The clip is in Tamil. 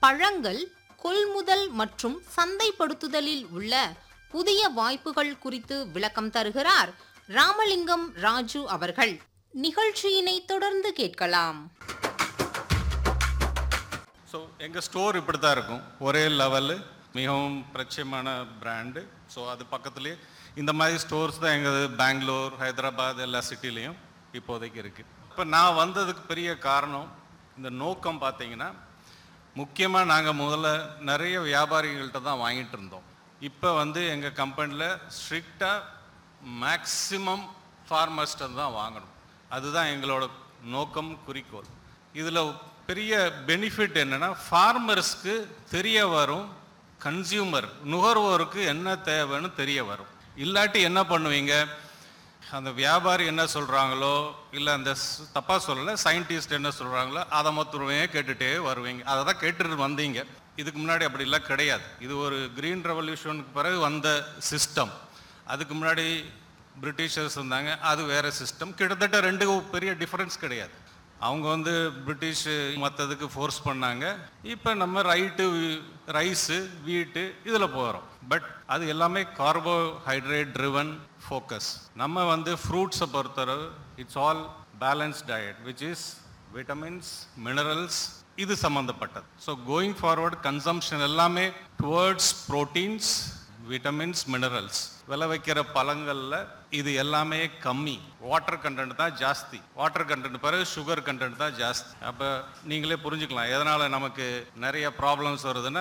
பழங்கள் கொள்முதல் மற்றும் சந்தைப்படுத்துதலில் உள்ள புதிய வாய்ப்புகள் குறித்து விளக்கம் தருகிறார் ராமலிங்கம் ராஜு அவர்கள் நிகழ்ச்சியினை தொடர்ந்து கேட்கலாம் ஸோ எங்கள் ஸ்டோர் இப்படி தான் இருக்கும் ஒரே லெவலு மிகவும் பிரச்சயமான பிராண்டு ஸோ அது பக்கத்துலேயே இந்த மாதிரி ஸ்டோர்ஸ் தான் எங்கள் பெங்களூர் ஹைதராபாத் எல்லா சிட்டிலையும் இப்போதைக்கு இருக்குது இப்போ நான் வந்ததுக்கு பெரிய காரணம் இந்த நோக்கம் பார்த்தீங்கன்னா முக்கியமாக நாங்கள் முதல்ல நிறைய வியாபாரிகள்கிட்ட தான் வாங்கிட்டு இருந்தோம் இப்போ வந்து எங்கள் கம்பெனியில் ஸ்ட்ரிக்டாக மேக்ஸிமம் ஃபார்மர்ஸ்ட்டை தான் வாங்கணும் அதுதான் எங்களோட நோக்கம் குறிக்கோள் இதில் பெரிய பெனிஃபிட் என்னன்னா ஃபார்மர்ஸ்க்கு தெரிய வரும் கன்சியூமர் நுகர்வோருக்கு என்ன தேவைன்னு தெரிய வரும் இல்லாட்டி என்ன பண்ணுவீங்க அந்த வியாபாரி என்ன சொல்கிறாங்களோ இல்லை அந்த தப்பாக சொல்லலை சயின்டிஸ்ட் என்ன சொல்கிறாங்களோ அதை மொத்தமே கேட்டுகிட்டே வருவீங்க அதை தான் கேட்டுட்டு வந்தீங்க இதுக்கு முன்னாடி அப்படிலாம் கிடையாது இது ஒரு கிரீன் ரெவல்யூஷனுக்கு பிறகு வந்த சிஸ்டம் அதுக்கு முன்னாடி பிரிட்டிஷர்ஸ் இருந்தாங்க அது வேற சிஸ்டம் கிட்டத்தட்ட ரெண்டு பெரிய டிஃபரன்ஸ் கிடையாது அவங்க வந்து பிரிட்டிஷ் மற்றதுக்கு ஃபோர்ஸ் பண்ணாங்க இப்போ நம்ம ரைட்டு ரைஸு வீட்டு இதில் போகிறோம் பட் அது எல்லாமே கார்போஹைட்ரேட் ட்ரிவன் ஃபோக்கஸ் நம்ம வந்து ஃப்ரூட்ஸை பொறுத்தவரை it's all balance diet which is vitamins minerals இது சம்மந்தப்பட்டது ஸோ கோயிங் ஃபார்வர்ட் கன்சம்ஷன் எல்லாமே டுவர்ட்ஸ் ப்ரோட்டீன்ஸ் விட்டமின்ஸ் மினரல்ஸ் விளை வைக்கிற பழங்களில் இது எல்லாமே கம்மி வாட்டர் கண்டென்ட் தான் ஜாஸ்தி வாட்டர் கண்டென்ட் பிறகு சுகர் கண்டென்ட் தான் ஜாஸ்தி அப்போ நீங்களே புரிஞ்சுக்கலாம் எதனால் நமக்கு நிறைய ப்ராப்ளம்ஸ் வருதுன்னா